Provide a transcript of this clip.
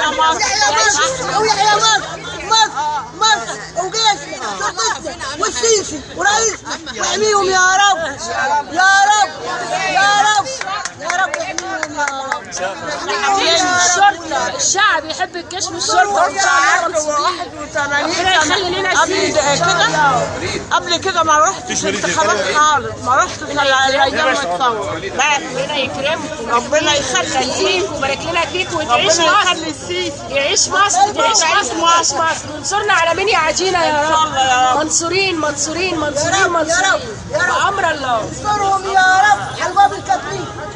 يحيى مصر ويحيى مصر مصر مصر وجيش شرطتنا والسيسي ورئيسنا واحميهم يا رب يا رب يا رب يا رب احميهم يا رب الجيش والشرطة الشعب يحب الجيش والشرطة وإن شاء الله منصورين. ربنا يخلي لنا قبل سيد كده قبل كده ما رحتش انتخابات خالص ما رحتش الا الايام متصور ربنا يكرمكم ربنا يخلي يخليك ويبارك لنا فيك وتعيش ربنا مصر يخلي السيسي يعيش مصر تعيش مصر تعيش مصر وانصرنا على مين يا عجينة يا إن شاء الله يا رب رب. منصورين منصورين منصورين يا رب، يا منصورين رب، يا رب. بأمر الله انصرهم يا رب على الباب الكتري